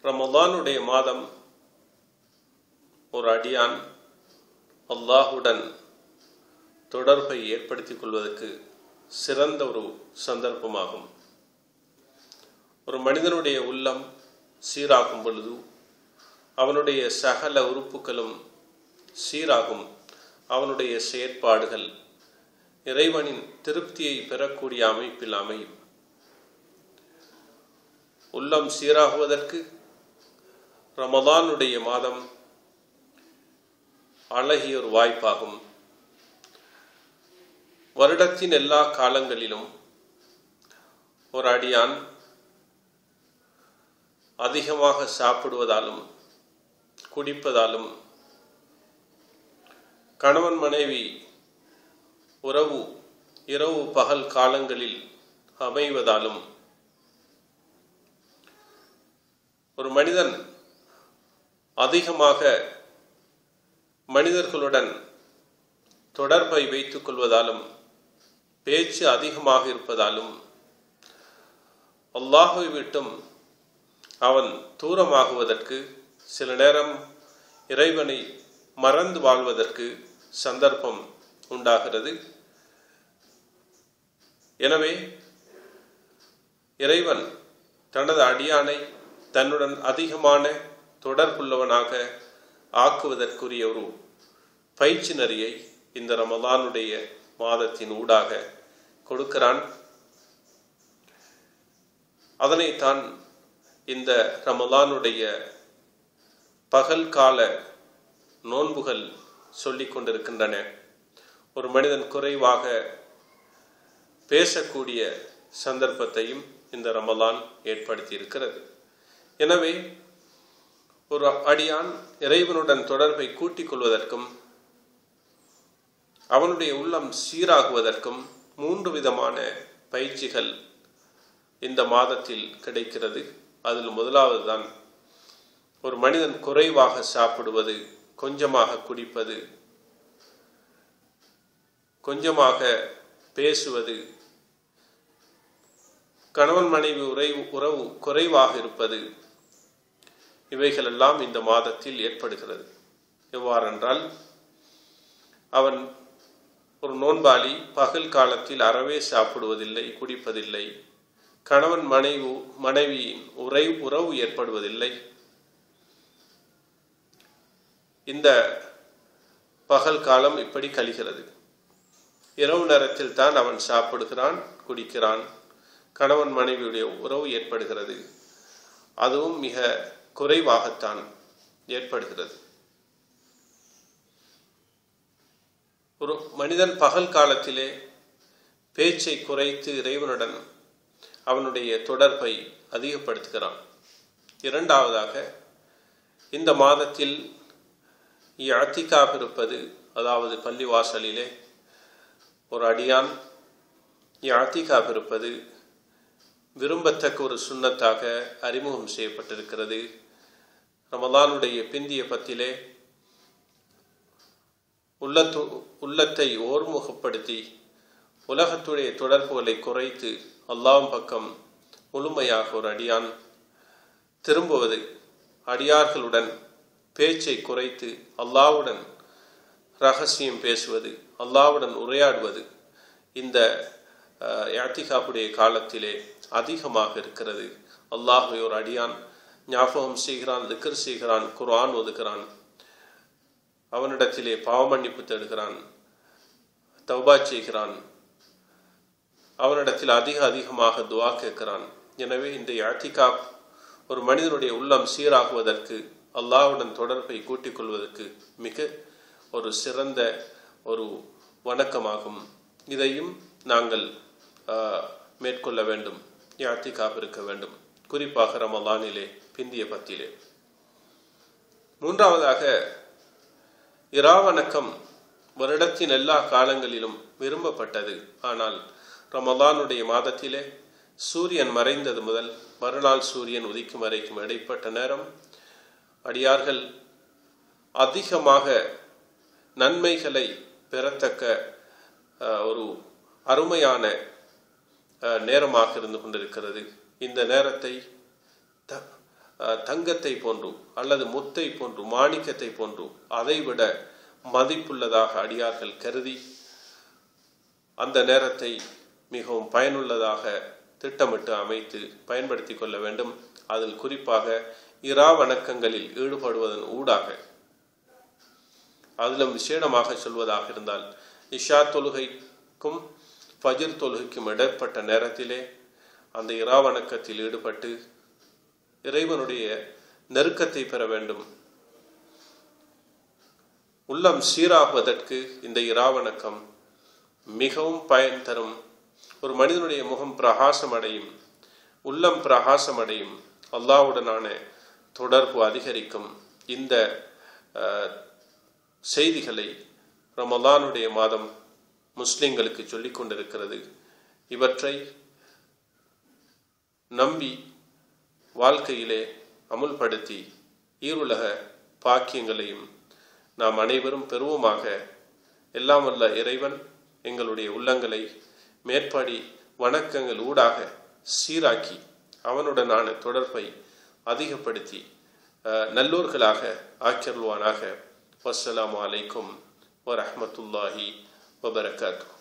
ரமதானுடைய மாதம் ஒரு அடியான் அல்லாஹுடன் தொடர்பை ஏற்படுத்திக் கொள்வதற்கு சிறந்த ஒரு சந்தர்ப்பமாகும் ஒரு மனிதனுடைய உள்ளம் சீராகும் பொழுது அவனுடைய சகல உறுப்புகளும் சீராகும் அவனுடைய செயற்பாடுகள் இறைவனின் திருப்தியை பெறக்கூடிய அமைப்பில் அமையும் உள்ளம் சீராகுவதற்கு ரமதானுடைய மாதம் அழகிய ஒரு வாய்ப்பாகும் வருடத்தின் எல்லா காலங்களிலும் ஒரு அடியான் அதிகமாக சாப்பிடுவதாலும் குடிப்பதாலும் கணவன் மனைவி உறவு இரவு பகல் காலங்களில் அமைவதாலும் ஒரு மனிதன் அதிகமாக மனிதர்களுடன் தொடர்பை வைத்துக் கொள்வதாலும் பேச்சு அதிகமாக இருப்பதாலும் அல்லாஹை விட்டும் அவன் தூரமாகுவதற்கு சில நேரம் இறைவனை மறந்து வாழ்வதற்கு சந்தர்ப்பம் உண்டாகிறது எனவே இறைவன் தனது அடியானை தன்னுடன் அதிகமான தொடர்புள்ளவனாக ஆக்குவதற்குரிய ஒரு பயிற்சி நெறியை இந்த ரமதானுடைய மாதத்தின் ஊடாக கொடுக்கிறான் அதனைத்தான் இந்த ரமதானுடைய பகல் கால நோன்புகள் சொல்லிக் கொண்டிருக்கின்றன ஒரு மனிதன் குறைவாக பேசக்கூடிய சந்தர்ப்பத்தையும் இந்த ரமலான் ஏற்படுத்தி இருக்கிறது எனவே ஒரு அடியான் இறைவனுடன் தொடர்பை கூட்டிக் கொள்வதற்கும் அவனுடைய உள்ளம் சீராகுவதற்கும் மூன்று விதமான பயிற்சிகள் இந்த மாதத்தில் கிடைக்கிறது அதில் முதலாவது தான் ஒரு மனிதன் குறைவாக சாப்பிடுவது கொஞ்சமாக குடிப்பது கொஞ்சமாக பேசுவது கணவன் மனைவி உரை உறவு குறைவாக இருப்பது இவைகளெல்லாம் இந்த மாதத்தில் ஏற்படுகிறது எவ்வாறென்றால் அவன் ஒரு நோன்பாளி பகல் காலத்தில் அறவே சாப்பிடுவதில்லை குடிப்பதில்லை கணவன் மனைவி மனைவியின் உரை உறவு ஏற்படுவதில்லை இந்த பகல் காலம் இப்படி கழிகிறது இரவு நேரத்தில் தான் அவன் சாப்பிடுகிறான் குடிக்கிறான் கணவன் மனைவியுடைய உறவு ஏற்படுகிறது அதுவும் மிக குறைவாகத்தான் ஏற்படுகிறது ஒரு மனிதன் பகல் காலத்திலே பேச்சை குறைத்து இறைவனுடன் அவனுடைய தொடர்பை அதிகப்படுத்துகிறான் இரண்டாவதாக இந்த மாதத்தில் அத்திக்காக இருப்பது அதாவது பள்ளிவாசலிலே ஒரு அடியான் யாத்திகாக இருப்பது விரும்பத்தக்க ஒரு சுண்ணத்தாக அறிமுகம் செய்யப்பட்டிருக்கிறது ரமதானுடைய பிந்திய பத்திலே உள்ளத்து உள்ளத்தை ஓர்முகப்படுத்தி உலகத்துடைய தொடர்புகளை குறைத்து அல்லாம் பக்கம் முழுமையாக ஒரு அடியான் திரும்புவது அடியார்களுடன் பேச்சை குறைத்து அல்லாவுடன் ரகசியம் பேசுவது அல்லாவுடன் உரையாடுவது இந்த யாத்திகாப்புடைய காலத்திலே அதிகமாக இருக்கிறது அல்லாஹை ஒரு அடியான் ஞாபகம் செய்கிறான் திக்கர் செய்கிறான் குர்ஆன் ஒதுக்கிறான் அவனிடத்திலே பாவமன்னிப்பு தேடுகிறான் தௌபா செய்கிறான் அவனிடத்தில் அதிக அதிகமாக துவா கேட்கிறான் எனவே இந்த யாத்திகா ஒரு மனிதனுடைய உள்ளம் சீராகுவதற்கு அல்லாவுடன் தொடர்பை கூட்டிக் கொள்வதற்கு மிக ஒரு சிறந்த ஒரு வணக்கமாகும் இதையும் நாங்கள் மேற்கொள்ள வேண்டும் யாத்திகாப் இருக்க வேண்டும் குறிப்பாக ரமலானிலே பிந்திய பத்திலே மூன்றாவதாக இராவணக்கம் வருடத்தின் எல்லா காலங்களிலும் விரும்பப்பட்டது ஆனால் ரமலானுடைய மாதத்திலே சூரியன் மறைந்தது முதல் மறுநாள் சூரியன் உதிக்கும் வரைக்கும் இடைப்பட்ட நேரம் அடியார்கள் அதிகமாக நன்மைகளை பெறத்தக்க ஒரு அருமையான நேரமாக இருந்து கொண்டிருக்கிறது இந்த நேரத்தை அஹ், தங்கத்தை போன்று அல்லது முத்தை போன்று மாணிக்கத்தை போன்று அதைவிட மதிப்புள்ளதாக அடியார்கள் கருதி அந்த நேரத்தை மிகவும் பயனுள்ளதாக திட்டமிட்டு அமைத்து பயன்படுத்தி கொள்ள வேண்டும் அதில் குறிப்பாக இரா வணக்கங்களில் ஈடுபடுவதன் ஊடாக அதிலும் விசேடமாக சொல்வதாக இருந்தால் இஷா தொழுகைக்கும் ஃபஜ்ர் தொழுகைக்கும் இடைப்பட்ட நேரத்திலே அந்த இரா வணக்கத்தில் ஈடுபட்டு இறைவனுடைய நெருக்கத்தை பெற வேண்டும் உள்ளம் சீராகுவதற்கு இந்த இராவணக்கம் மிகவும் பயன் தரும் ஒரு மனிதனுடைய முகம் பிரகாசம் அடையும் உள்ளம் பிரகாசம் அடையும் அல்லாவுடனான தொடர்பு அதிகரிக்கும் இந்த அஹ், செய்திகளை ரமலானுடைய மாதம் முஸ்லிம்களுக்கு சொல்லிக் கொண்டிருக்கிறது இவற்றை நம்பி வாழ்க்கையிலே அமுல்படுத்தி ஈருலக பாக்கியங்களையும் நாம் அனைவரும் பெறுவோமாக எல்லாம் வல்ல இறைவன் எங்களுடைய உள்ளங்களை மேற்படி வணக்கங்கள் ஊடாக சீராக்கி அவனுடனான தொடர்பை அதிகப்படுத்தி அஹ், நல்லோர்களாக ஆக்கியருள்வானாக வஸ்ஸலாமு அலைக்கும் வரஹ்மத்துல்லாஹி வபரகாத்து